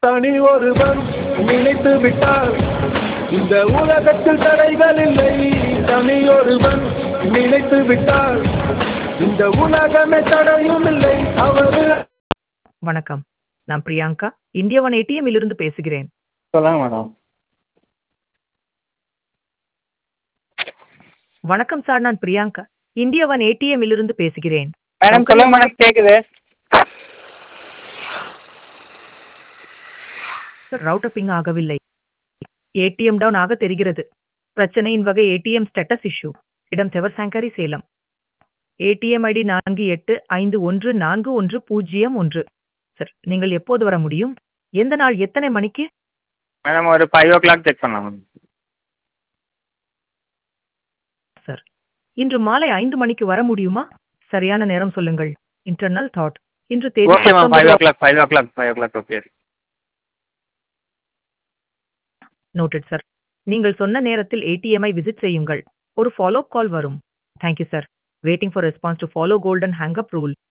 தனி ஒருவன் நினைத்து விட்டார் இந்த உலகத்தில் தடைகள் இல்லை தனி ஒருவன் நினைத்து விட்டார் இந்த உலகமே தடையும் இல்லை அவரு வணக்கம் நான் பிரியங்கா இந்தியா ஒன் ஏடிஎம் இலிருந்து பேசுகிறேன் சொல்லுங்க மேடம் வணக்கம் சார் நான் பிரியங்கா இந்தியா ஒன் ஏடிஎம் இலிருந்து பேசுகிறேன் மேடம் சொல்லுங்க மேடம் கேட்குது சார் ரவுட்டர் பிங் ஆகவில்லை ஏடிஎம் டவுன் ஆக தெரிகிறது பிரச்சனையின் வகை ஏடிஎம் ஸ்டேட்டஸ் இஷ்யூ இடம் தெவர்சாங்கரி சேலம் ஏடிஎம் ஐடி நான்கு எட்டு ஐந்து ஒன்று நான்கு ஒன்று பூஜ்ஜியம் ஒன்று சார் நீங்கள் எப்போது வர முடியும் எந்த நாள் எத்தனை மணிக்கு மேடம் ஒரு ஃபைவ் ஓ கிளாக் செக் பண்ணலாம் மேம் சார் இன்று மாலை ஐந்து மணிக்கு வர முடியுமா சரியான நேரம் சொல்லுங்கள் இன்டர்னல் தாட் இன்று தேதி ஓகே மேம் ஃபைவ் ஓ 19 கிளாக் ஃபைவ் ஓ கிளாக் ஃபைவ் ஓ கிளாக் ஓகே நோட்டட் சார் நீங்கள் சொன்ன நேரத்தில் ஏடிஎம்ஐ விசிட் செய்யுங்கள் ஒரு ஃபாலோ கால் வரும் thank you sir waiting for response to follow golden hangup rule